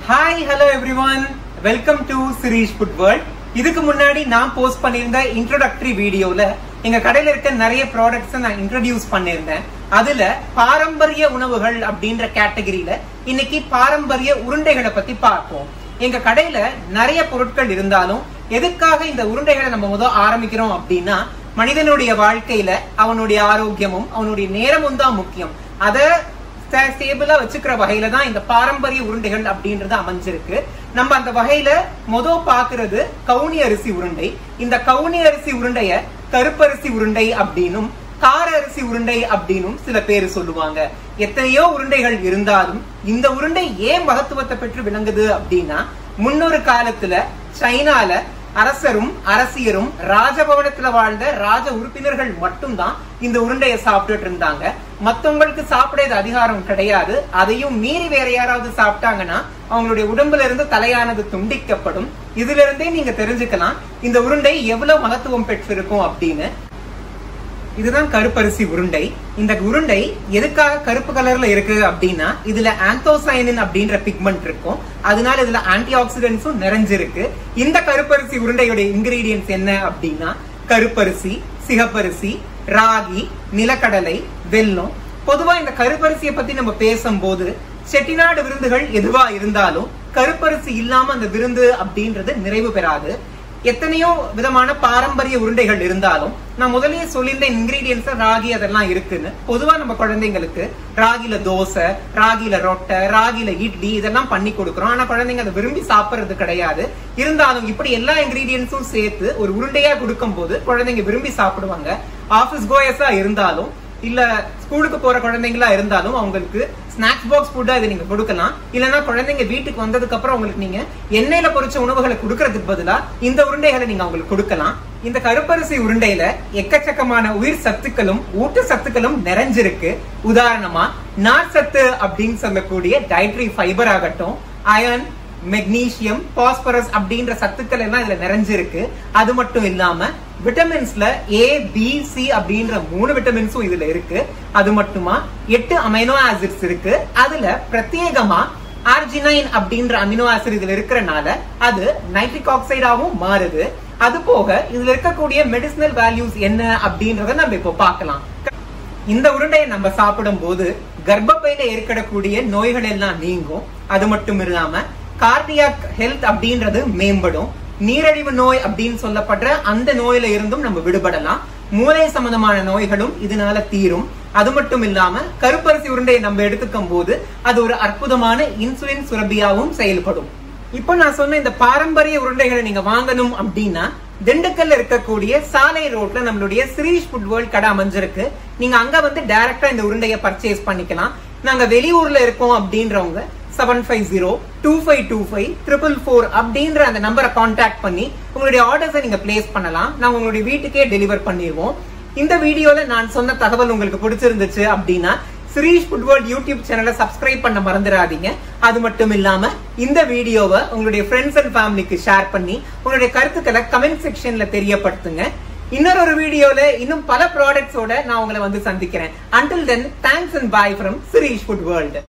hi hello everyone welcome to Sirish food world இதுக்கு முன்னாடி நான் போஸ்ட் பண்ணியிருந்த இன்ட்ரோடக்டரி வீடியோல எங்க கடையில இருக்க நிறைய ப்ராடக்ட்ஸ் நான் இன்ட்ரடியூஸ் பண்ணியிருந்தேன் அதுல பாரம்பரிய உணவுகள் அப்படின்ற கேட்டகரியில இன்னைக்கு பாரம்பரிய உருண்டைகளை பத்தி பார்ப்போம் எங்க கடையில நிறைய பொருட்கள் இருந்தாலும் எதுக்காக இந்த உருண்டைகளை நம்ம முதல் ஆரம்பிக்கிறோம் அப்படின்னா மனிதனுடைய வாழ்க்கையில அவனுடைய ஆரோக்கியமும் அவனுடைய நேரமும் தான் முக்கியம் அதை ஸ்டேபிளா வச்சுக்கிற வகையில தான் இந்த பாரம்பரிய உருண்டைகள் அப்படின்றது அமைஞ்சிருக்கு நம்ம அந்த வகையில மொத பாக்குறது கவுனி அரிசி உருண்டை இந்த கவுனி அரிசி உருண்டைய கருப்பரிசி உருண்டை அப்படின்னும் கார அரிசி உருண்டை அப்படின்னும் சில பேர் சொல்லுவாங்க எத்தனையோ உருண்டைகள் இருந்தாலும் இந்த உருண்டை ஏன் மகத்துவத்தை பெற்று விளங்குது அப்படின்னா முன்னொரு காலத்துல சைனால அரசரும் அரசியரும் ராஜபவனத்துல வாழ்ந்த ராஜ உறுப்பினர்கள் மட்டும்தான் இந்த உருண்டையை சாப்பிட்டுட்டு இருந்தாங்க மத்தவங்களுக்கு சாப்பிடாத அதிகாரம் கிடையாது அதையும் மீறி வேற யாராவது சாப்பிட்டாங்கன்னா அவங்களுடைய உடம்புல இருந்து தலையானது துண்டிக்கப்படும் இதுல இருந்தே நீங்க தெரிஞ்சுக்கலாம் இந்த உருண்டை எவ்வளவு மகத்துவம் பெற்றிருக்கும் அப்படின்னு இதுதான் கருப்பரிசி உருண்டை இந்த உருண்டை எதுக்காக கருப்பு கலர்ல இருக்கு அப்படின்னா இதுல ஆந்தோசைனின் அப்படின்ற பிக்மெண்ட் இருக்கும் அதனால இதுல ஆன்டி ஆக்சிடென்ட்ஸும் நிறைஞ்சிருக்கு இந்த கருப்பரிசி உருண்டையுடைய இன்கிரீடியன்ஸ் என்ன அப்படின்னா கருப்பரிசி சிகப்பரிசி ராகி நிலக்கடலை வெல்லம் பொதுவா இந்த கருப்பரிசியை பத்தி நம்ம பேசும்போது செட்டிநாடு விருந்துகள் எதுவா இருந்தாலும் கருப்பரிசி இல்லாம அந்த விருந்து அப்படின்றது நிறைவு பெறாது எத்தனையோ விதமான பாரம்பரிய உருண்டைகள் இருந்தாலும் நான் முதல்லயே சொல்லியிருந்த இன்கிரீடியன்ஸ் ராகி அதெல்லாம் இருக்குன்னு பொதுவா நம்ம குழந்தைங்களுக்கு ராகில தோசை ராகில ரொட்டை ராகில இட்லி இதெல்லாம் பண்ணி கொடுக்குறோம் ஆனா குழந்தைங்க அதை விரும்பி சாப்பிடுறது கிடையாது இருந்தாலும் இப்படி எல்லா இன்கிரீடியன்ஸும் சேர்த்து ஒரு உருண்டையா கொடுக்கும் போது குழந்தைங்க விரும்பி சாப்பிடுவாங்க ஆபீஸ் கோயஸா இருந்தாலும் இல்ல ஸ்கூலுக்கு போற குழந்தைங்களா இருந்தாலும் அவங்களுக்கு ஸ்நாக்ஸ் பாக்ஸ் ஃபுட்டா இதை நீங்க கொடுக்கலாம் இல்லனா குழந்தைங்க வீட்டுக்கு வந்ததுக்கு அப்புறம் உங்களுக்கு நீங்க எண்ணெயில பொரிச்ச உணவுகளை கொடுக்கறதுக்கு பதிலா இந்த உருண்டைகளை நீங்க அவங்களுக்கு கொடுக்கலாம் இந்த கருப்பரிசி உருண்டையில எக்கச்சக்கமான உயிர் சத்துக்களும் ஊட்ட சத்துக்களும் நிறைஞ்சிருக்கு உதாரணமா நார்ச்சத்து அப்படின்னு சொல்லக்கூடிய டயட்ரி ஃபைபர் ஆகட்டும் அயன் மெக்னீசியம் பாஸ்பரஸ் அப்படின்ற சத்துக்கள் எல்லாம் இதுல நிறைஞ்சிருக்கு அது மட்டும் இல்லாம விட்டமின்ஸ்ல ஏ பி சி அப்படின்ற மூணு விட்டமின்ஸும் இதுல இருக்கு அது மட்டுமா எட்டு அமைனோ ஆசிட்ஸ் இருக்கு அதுல பிரத்யேகமா ஆர்ஜினைன் அப்படின்ற அமினோ ஆசிட் இதுல இருக்கிறனால அது நைட்ரிக் ஆக்சைடாவும் மாறுது அது போக இதுல இருக்கக்கூடிய மெடிசினல் வேல்யூஸ் என்ன அப்படின்றத நம்ம இப்போ பார்க்கலாம் இந்த உருண்டையை நம்ம சாப்பிடும் போது கர்ப்பப்பையில ஏற்படக்கூடிய நோய்கள் எல்லாம் நீங்கும் அது மட்டும் இல்லாம கார்டியாக் ஹெல்த் அப்படின்றது மேம்படும் நீரழிவு நோய் அப்படின்னு சொல்லப்படுற அந்த நோயில இருந்தும் நம்ம விடுபடலாம் மூளை சம்பந்தமான நோய்களும் இதனால தீரும் அது மட்டும் இல்லாம கருப்பரிசி உருண்டையை நம்ம எடுத்துக்கும் போது அது ஒரு அற்புதமான இன்சுலின் சுரபியாவும் செயல்படும் இப்போ நான் சொன்ன இந்த பாரம்பரிய உருண்டைகளை நீங்க வாங்கணும் அப்படின்னா திண்டுக்கல்ல இருக்கக்கூடிய சாலை ரோட்ல நம்மளுடைய சிரீஷ் ஃபுட் வேர்ல்ட் கடை அமைஞ்சிருக்கு நீங்க அங்க வந்து டைரக்டா இந்த உருண்டையை பர்ச்சேஸ் பண்ணிக்கலாம் நாங்க வெளியூர்ல இருக்கோம் அப்படின்றவங்க seven five zero two five two five triple four அப்படின்ற அந்த நம்பரை கான்டாக்ட் பண்ணி உங்களுடைய ஆர்டர்ஸை நீங்க பிளேஸ் பண்ணலாம் நாங்க உங்களுடைய வீட்டுக்கே டெலிவர் பண்ணிடுவோம் இந்த வீடியோல நான் சொன்ன தகவல் உங்களுக்கு பிடிச்சிருந்துச்சு அப்படின்னா சிரீஷ் ஃபுட் வேர்ல்ட் யூடியூப் சேனலை சப்ஸ்கிரைப் பண்ண மறந்துடாதீங்க அது மட்டும் இல்லாம இந்த வீடியோவை உங்களுடைய ஃப்ரெண்ட்ஸ் அண்ட் ஃபேமிலிக்கு ஷேர் பண்ணி உங்களுடைய கருத்துக்களை கமெண்ட் செக்ஷன்ல தெரியப்படுத்துங்க இன்னொரு ஒரு வீடியோல இன்னும் பல ப்ராடக்ட்ஸோட நான் உங்களை வந்து சந்திக்கிறேன் until then thanks and bye from Sirish food world